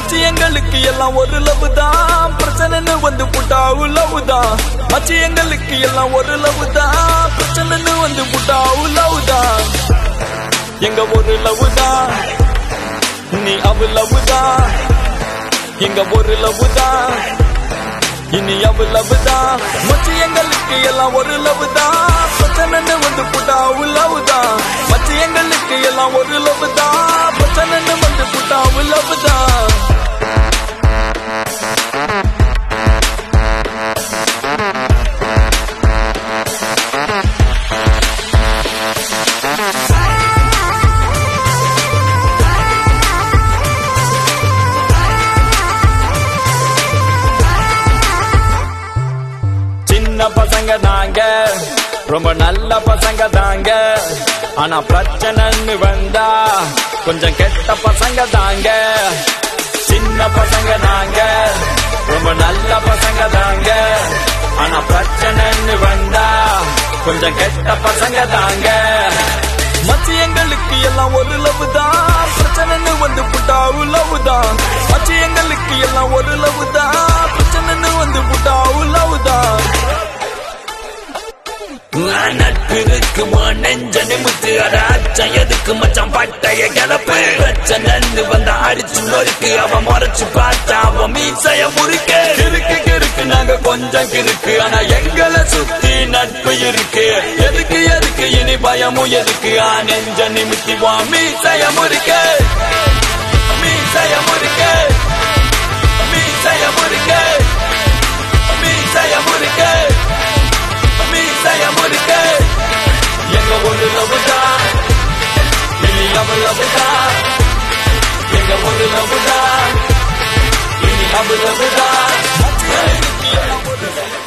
மச்சி எங்களுக்கு எல்லாம் ஒரு லவ் தான் பிரச்சனைன்னு வந்து புட்டா லவ் தான் மச்சி எங்களுக்கு எல்லாம் ஒரு லவ் தான் பிரச்சனைன்னு வந்து புட்டா லவ் தான் எங்க ஒரு லவ் தான் நீ அவ லவ் தான் எங்க ஒரு லவ் தான் இனி அவ லவ் தான் மச்சி எங்களுக்கு எல்லாம் ஒரு லவ் தான் பிரச்சனைன்னு வந்து புட்டா லவ் தான் மச்சி எங்களுக்கு எல்லாம் ஒரு லவ் தான் பிரச்சனைன்னு வந்து புட்டா லவ் தான் சின்ன பசங்க தாங்க ரொம்ப நல்ல பசங்க தாங்க ஆனா பிரச்சனைன்னு வந்தா கொஞ்சம் கெட்ட பசங்க தாங்க சின்ன பசங்க தாங்க ரொம்ப நல்ல பசங்க தாங்க ஆனா பிரச்சனைன்னு வந்தா கொஞ்சம் கெட்ட பசங்க தாங்க மச்சி எங்களுக்கு எல்லாம் ஒரு லவ் தான் பிரச்சனைன்னு வந்து புட்டா லவ் தான் மச்சி எங்களுக்கு எல்லாம் ஒரு லவ் தான் பிரச்சனைன்னு வந்து புட்டா லவ் தான் நட்பு இருக்குமா நெஞ்ச நிமித்து அட அச்சம் எதுக்கு மச்சான் பட்டைய கிளப்பு பிரச்சனை வந்த அடிச்சு நொறுக்கு அவன் முறைச்சு பார்த்தா அவன் மீசைய முறுக்கு கிறுக்கு கிறுக்கு நாங்க கொஞ்சம் கிறுக்கு ஆனா எங்களை சுத்தி நட்பு இருக்கு எதுக்கு எதுக்கு இனி பயமும் எதுக்கு ஆ நெஞ்ச நிமித்தி வா மீசைய முறுக்கு மீசைய முறுக்கு மீசைய முறுக்கு மீசைய முறுக்கு மீசைய முறுக்கு எங்க ஒரு லவ் தான் இனி அவ லவ் தான் எங்க ஒரு லவ் தான் இனி அவ லவ் தான்